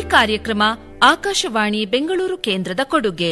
ಕಾರ್ಯಕ್ರಮ ಆಕಾಶವಾಣಿ ಬೆಂಗಳೂರು ಕೇಂದ್ರದ ಕೊಡುಗೆ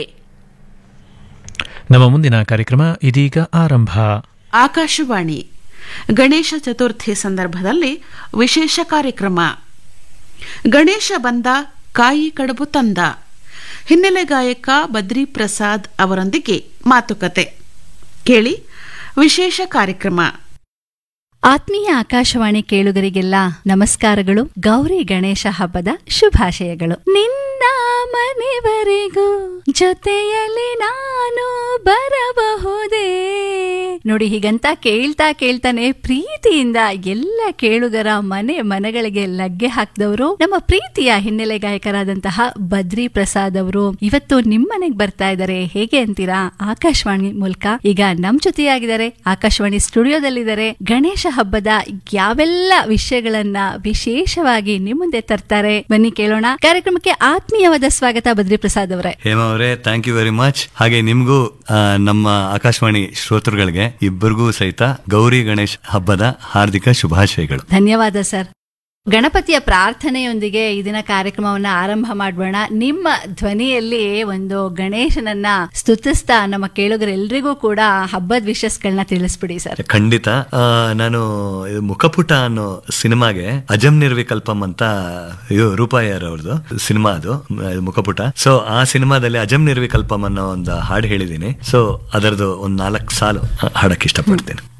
ನಮ್ಮ ಮುಂದಿನ ಕಾರ್ಯಕ್ರಮ ಇದೀಗ ಆರಂಭ ಆಕಾಶವಾಣಿ ಗಣೇಶ ಚತುರ್ಥಿ ಸಂದರ್ಭದಲ್ಲಿ ವಿಶೇಷ ಕಾರ್ಯಕ್ರಮ ಗಣೇಶ ಬಂದ ಕಾಯಿ ಕಡುಬು ತಂದ ಹಿನ್ನೆಲೆ ಗಾಯಕ ಬದ್ರಿ ಪ್ರಸಾದ್ ಅವರೊಂದಿಗೆ ಮಾತುಕತೆ ಕೇಳಿ ವಿಶೇಷ ಕಾರ್ಯಕ್ರಮ ಆತ್ಮೀಯ ಆಕಾಶವಾಣಿ ಕೇಳುಗರಿಗೆಲ್ಲ ನಮಸ್ಕಾರಗಳು ಗೌರಿ ಗಣೇಶ ಹಬ್ಬದ ಶುಭಾಶಯಗಳು ನಿನ್ನ ಮನೆವರೆಗೂ ಜೊತೆಯಲ್ಲಿ ನಾನು ಬರಬಹುದೇ ನೋಡಿ ಹೀಗಂತ ಕೇಳ್ತಾ ಕೇಳ್ತಾನೆ ಪ್ರೀತಿಯಿಂದ ಎಲ್ಲ ಕೇಳುಗರ ಮನೆ ಮನೆಗಳಿಗೆ ಲಗ್ಗೆ ಹಾಕಿದವರು ನಮ್ಮ ಪ್ರೀತಿಯ ಹಿನ್ನೆಲೆ ಗಾಯಕರಾದಂತಹ ಬದ್ರಿ ಪ್ರಸಾದ್ ಅವರು ಇವತ್ತು ನಿಮ್ಮನೆಗೆ ಬರ್ತಾ ಇದ್ದಾರೆ ಹೇಗೆ ಅಂತೀರಾ ಆಕಾಶವಾಣಿ ಮೂಲಕ ಈಗ ನಮ್ ಜೊತೆಯಾಗಿದ್ದಾರೆ ಆಕಾಶವಾಣಿ ಸ್ಟುಡಿಯೋದಲ್ಲಿದ್ದಾರೆ ಗಣೇಶ ಹಬ್ಬದ ಯಾವೆಲ್ಲ ವಿಷಯಗಳನ್ನ ವಿಶೇಷವಾಗಿ ನಿಮ್ ಮುಂದೆ ತರ್ತಾರೆ ಬನ್ನಿ ಕೇಳೋಣ ಕಾರ್ಯಕ್ರಮಕ್ಕೆ ಆತ್ಮೀಯವಾದ ಸ್ವಾಗತ ಬದ್ರಿ ಪ್ರಸಾದ್ ಅವರೇ ಹೇಮ ಅವರೇ ಥ್ಯಾಂಕ್ ಯು ವೆರಿ ಮಚ್ ಹಾಗೆ ನಿಮ್ಗೂ ಆ, ನಮ್ಮ ಆಕಾಶವಾಣಿ ಶ್ರೋತೃಗಳಿಗೆ ಇಬ್ಬರಿಗೂ ಸಹಿತ ಗೌರಿ ಗಣೇಶ್ ಹಬ್ಬದ ಹಾರ್ದಿಕ ಶುಭಾಶಯಗಳು ಧನ್ಯವಾದ ಸರ್ ಗಣಪತಿಯ ಪ್ರಾರ್ಥನೆಯೊಂದಿಗೆ ಈ ದಿನ ಕಾರ್ಯಕ್ರಮವನ್ನ ಆರಂಭ ಮಾಡೋಣ ನಿಮ್ಮ ಧ್ವನಿಯಲ್ಲಿ ಒಂದು ಗಣೇಶನನ್ನ ಸ್ತುತಿಸ್ತಾ ನಮ್ಮ ಕೇಳುಗರೆಲ್ಲರಿಗೂ ಕೂಡ ಹಬ್ಬದ ವಿಶಸ್ಗಳನ್ನ ತಿಳಿಸ್ಬಿಡಿ ಸರ್ ಖಂಡಿತ ಆ, ನಾನು ಇದು ಮುಖಪುಟ ಅನ್ನೋ ಸಿನಿಮಾಗೆ ಅಜಂ ನಿರ್ವಿಕಲ್ಪಂ ಅಂತ ಇದು ರೂಪಾಯರ್ ಅವ್ರದ್ದು ಸಿನಿಮಾ ಅದು ಮ್, ಇದು ಮುಖಪುಟ ಸೊ ಆ ಸಿನಿಮಾದಲ್ಲಿ ಅಜಂ ನಿರ್ವಿಕಲ್ಪಂ ಅನ್ನೋ ಒಂದು ಹಾಡು ಹೇಳಿದೀನಿ ಸೊ ಅದರದ್ದು ಒಂದ್ ನಾಲ್ಕು ಸಾಲು ಹಾಡಕ್ ಇಷ್ಟಪಡ್ತೀನಿ